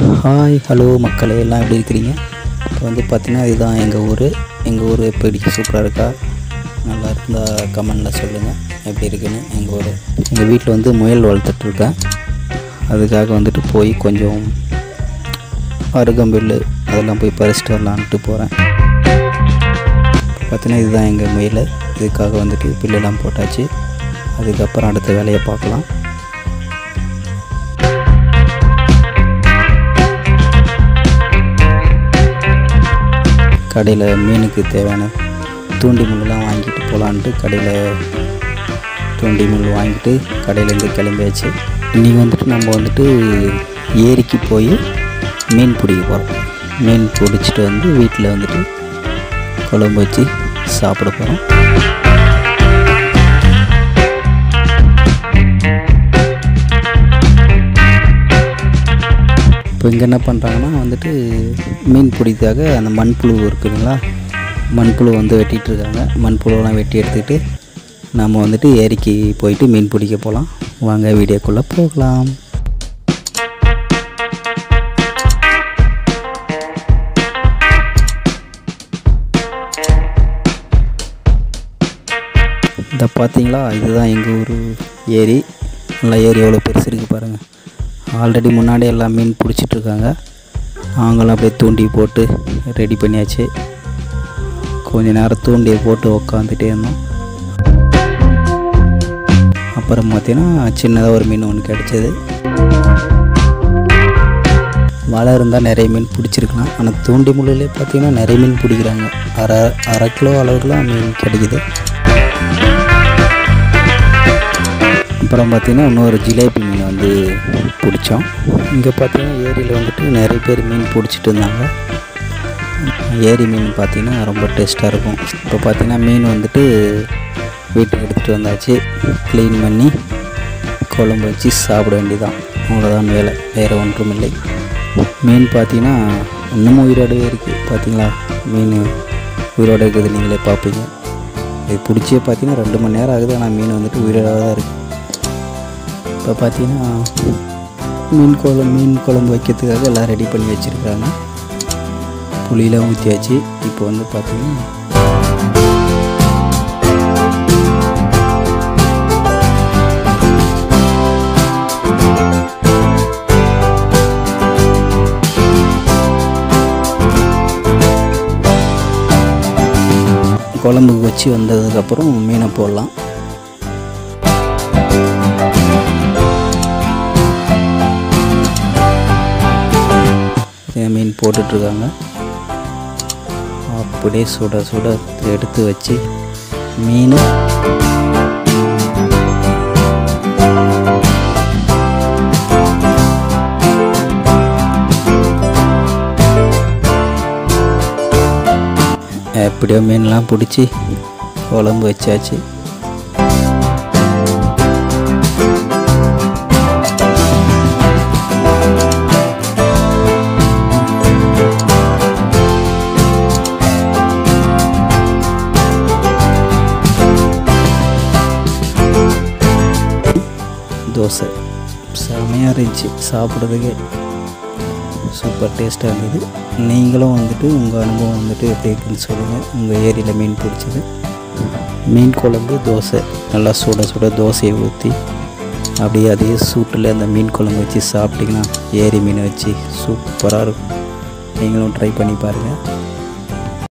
hi hello மக்களே எல்லாம் எப்படி இருக்கிறீங்க இப்போ வந்து பார்த்தீங்கன்னா இதுதான் எங்கள் ஊர் எங்கள் ஊர் எப்படி சூப்பராக இருக்கா நல்லா இருந்தால் கமெண்டில் சொல்லுங்கள் எப்படி இருக்குன்னு எங்கள் ஊர் எங்கள் வீட்டில் வந்து முயல் வளர்த்துட்ருக்கேன் அதுக்காக வந்துட்டு போய் கொஞ்சம் அருகம்புல் அதெல்லாம் போய் பறிச்சிட்டு வரலான்ட்டு போகிறேன் பார்த்தீங்கன்னா இதுதான் எங்கள் முயல் இதுக்காக வந்துட்டு புல்லெல்லாம் போட்டாச்சு அதுக்கப்புறம் அடுத்த வேலையை பார்க்கலாம் கடையில் மீனுக்கு தேவையான தூண்டி முள்ளெல்லாம் வாங்கிட்டு போகலான்ட்டு கடையில் தூண்டி முள் வாங்கிட்டு கடையிலேருந்து கிளம்பியாச்சு இன்றைக்கி வந்துட்டு நம்ம வந்துட்டு ஏரிக்கு போய் மீன் பிடிக்க போகிறோம் மீன் பிடிச்சிட்டு வந்து வீட்டில் வந்துட்டு குழம்பு வச்சு சாப்பிட போகிறோம் இப்போ இங்கே என்ன பண்ணுறாங்கன்னா வந்துட்டு மீன் பிடிக்காக அந்த மண்புழு இருக்குதுங்களா மண்புழு வந்து வெட்டிகிட்டு இருக்காங்க மண்புழுவெல்லாம் வெட்டி எடுத்துக்கிட்டு நம்ம வந்துட்டு ஏரிக்கு போயிட்டு மீன் பிடிக்க போகலாம் வாங்க வீடியோக்குள்ளே போகலாம் இந்த பார்த்தீங்களா இதுதான் எங்கள் ஊர் ஏரி நல்லா ஏரி எவ்வளோ பெருசு இருக்குது பாருங்கள் ஆல்ரெடி முன்னாடி எல்லாம் மீன் பிடிச்சிட்டு இருக்காங்க நாங்களும் அப்படியே தூண்டி போட்டு ரெடி பண்ணியாச்சு கொஞ்ச நேரம் தூண்டியை போட்டு உக்காந்துட்டே இருந்தோம் அப்புறம் பார்த்தீங்கன்னா சின்னதாக ஒரு மீன் ஒன்று கிடச்சிது வலை இருந்தால் நிறைய மீன் பிடிச்சிருக்கலாம் ஆனால் தூண்டி முள்ளிலே பார்த்தீங்கன்னா நிறைய மீன் பிடிக்கிறாங்க அரை அரை கிலோ அளவுக்குலாம் மீன் கிடைக்குது அப்புறம் பார்த்திங்கன்னா இன்னொரு ஜிலேபி மீன் வந்து பிடிச்சோம் இங்கே பார்த்தீங்கன்னா ஏரியில் வந்துட்டு நிறைய பேர் மீன் பிடிச்சிட்டு இருந்தாங்க ஏரி மீன் பார்த்திங்கன்னா ரொம்ப டேஸ்ட்டாக இருக்கும் இப்போ பார்த்திங்கன்னா மீன் வந்துட்டு வீட்டுக்கு எடுத்துகிட்டு வந்தாச்சு க்ளீன் பண்ணி குழம்பு வச்சு சாப்பிட வேண்டியதான் அவ்வளோதான் வேலை வேறு ஒன்றும் இல்லை மீன் பார்த்திங்கன்னா இன்னமும் உயிரோடவே இருக்குது பார்த்தீங்களா மீன் உயிரோடு இருக்குது நீங்களே பார்ப்பீங்க இது பிடிச்சே பார்த்தீங்கன்னா ரெண்டு மணி நேரம் ஆகுது ஆனால் மீன் வந்துட்டு உயிரோட தான் இருக்குது இப்போ பார்த்தீங்கன்னா மீன் குழம்பு மீன் குழம்பு வைக்கிறதுக்காக எல்லாம் ரெடி பண்ணி வச்சுருக்காங்க புளியெலாம் ஊற்றியாச்சு இப்போ வந்து பார்த்தீங்கன்னா குழம்புக்கு வச்சு வந்ததுக்கப்புறம் மீனை போடலாம் மீன் போட்டுட்ருக்காங்க அப்படியே சுட சுட எடுத்து வச்சு மீன் எப்படியோ மீன்லாம் பிடிச்சி குழம்பு வச்சாச்சு தோசை செமையாக இருந்துச்சு சாப்பிட்றதுக்கே சூப்பர் டேஸ்ட்டாக இருந்தது நீங்களும் வந்துட்டு உங்கள் அனுபவம் வந்துட்டு எப்படி இருக்குன்னு சொல்லுங்கள் உங்கள் ஏரியில் மீன் பிடிச்சது மீன் குழம்பு தோசை நல்லா சுட சுட தோசையை ஊற்றி அப்படியே அதே சூட்டில் அந்த மீன் குழம்பு வச்சு சாப்பிட்டிங்கன்னா ஏரி மீனை வச்சு சூப்பராக இருக்கும் நீங்களும் ட்ரை பண்ணி பாருங்கள்